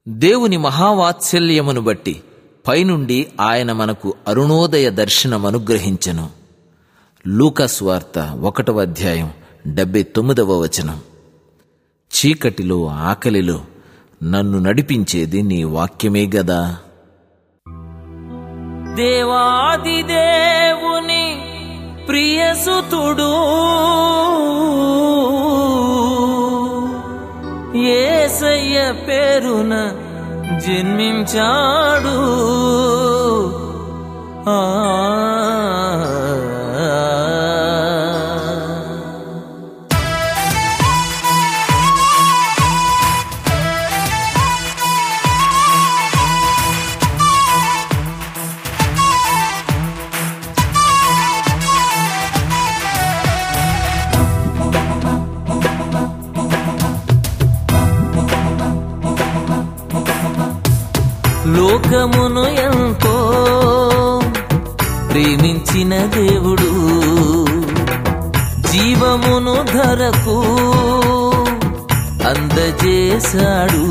దేవుని మహావాత్సల్యమును బట్టి పైనుండి ఆయన మనకు అరుణోదయ దర్శనమనుగ్రహించెను లూకాస్ వార్త ఒకటవ అధ్యాయం డెబ్బై తొమ్మిదవ వచనం చీకటిలో ఆకలిలో నన్ను నడిపించేది నీ వాక్యమే గదా దేవాది దేవుని ప్రియసుతుడు ఏసయ్య పేరున జన్మించాడు ఆ లోకమును ఎంతో ప్రేమించిన దేవుడు జీవమును ధరకు అందజేశాడు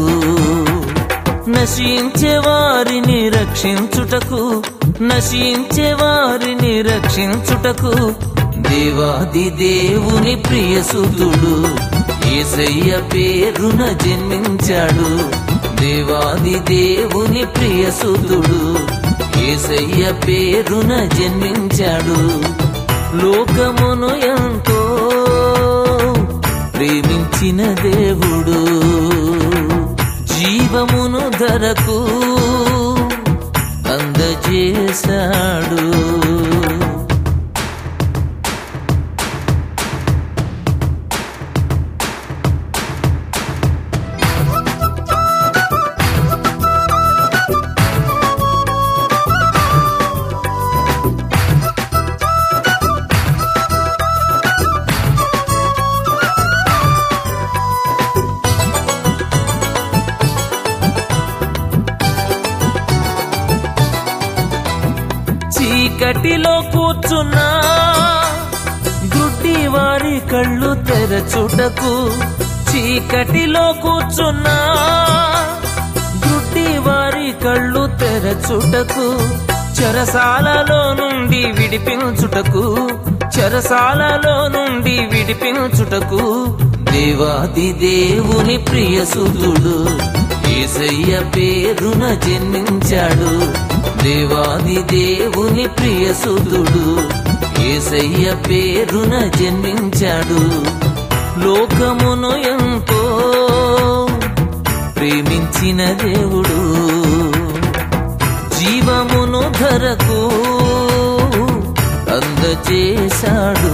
నశించే వారిని రక్షించుటకు నశించే వారిని రక్షించుటకు దేవాది దేవుని ప్రియసుతుడు ఏసయ్య పేరున జన్మించాడు దేవాది దేవుని ప్రియసుతుడు ఏసయ్య పేరున జన్మించాడు లోకమును ఎంతో ప్రేమించిన దేవుడు జీవమును ధరకు అందజేశాడు చీకటిలో కూర్చున్నా గుడ్డి వారి కళ్ళు తెరచుటకు చీకటిలో కూర్చున్నా గుడ్డి వారి కళ్ళు తెరచుటకు చెరసాలలో నుండి విడిపించుటకు చెరసాలలో నుండి విడిపించుటకు దేవాది దేవుని ప్రియసుతుడు ఏసయ్య పేరున జన్మించాడు దేవాది దేవుని ప్రియసుతుడు ఏసయ్య పేరున జన్మించాడు లోకమును ఎంతో ప్రేమించిన దేవుడు జీవమును ధరకు అందజేశాడు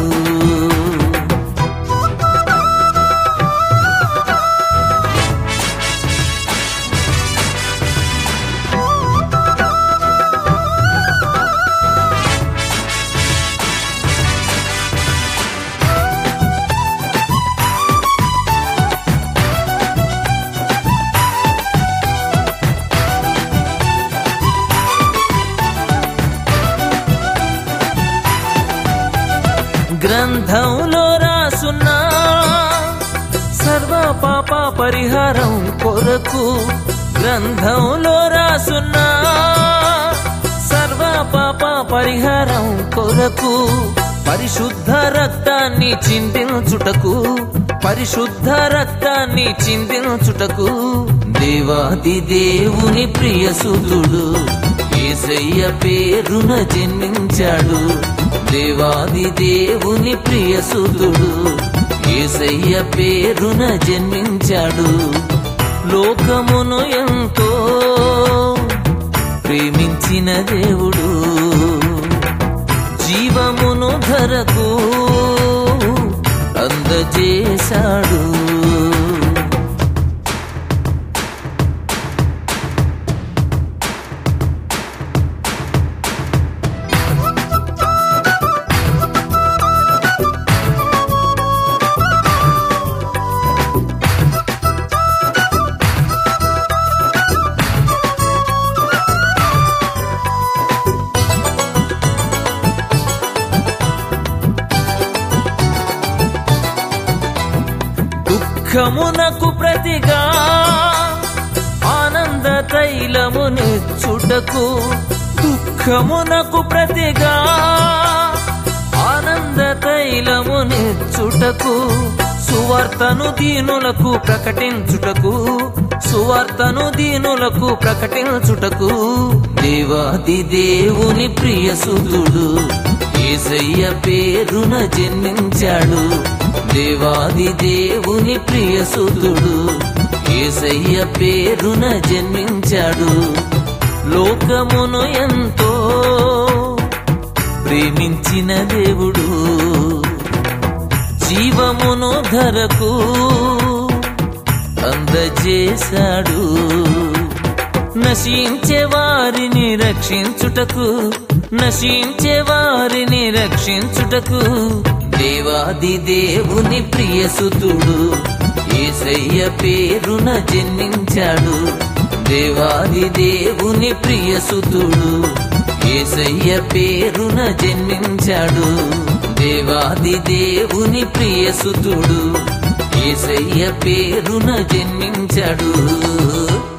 గ్రంథంలో రాసున్న సర్వ పాప పరిహారం కొరకు గ్రంథంలో రాసున్న సర్వ పాప పరిహారం కొరకు పరిశుద్ధ రక్తాన్ని చిందించుటకు పరిశుద్ధ రక్తాన్ని చిందించుటకు దేవాది దేవుని ప్రియసుతుడు ఏసయ్య పేరున జన్మించాడు దేవాది దేవుని ప్రియసుతుడు ఏసయ్య పేరున జన్మించాడు లోకమును ఎంతో ప్రేమించిన దేవుడు జీవమును ధరకు అందజేశాడు దుఃఖమునకు ప్రతిగా ఆనంద తైలము నెచ్చుటకు దుఃఖమునకు ప్రతిగా ఆనంద తైలము నెచ్చుటకు సువార్తను దీనులకు ప్రకటించుటకు సువార్తను దీనులకు ప్రకటించుటకు దేవాది దేవుని ప్రియసుతుడు ఏసయ్య పేరున జన్మించాడు దేవాది దేవుని ప్రియసుతుడు ఏసయ్య పేరున జన్మించాడు లోకమును ఎంతో ప్రేమించిన దేవుడు జీవమును ధరకు అందజేశాడు నశించే వారిని రక్షించుటకు నశించే వారిని రక్షించుటకు దేవాది దేవుని ప్రియసుతుడు ఏసయ్య పేరున జన్మించాడు దేవాది దేవుని ప్రియసుతుడు ఏసయ్య పేరున జన్మించాడు దేవాది దేవుని ప్రియసుతుడు ఏసయ్య పేరున జన్మించాడు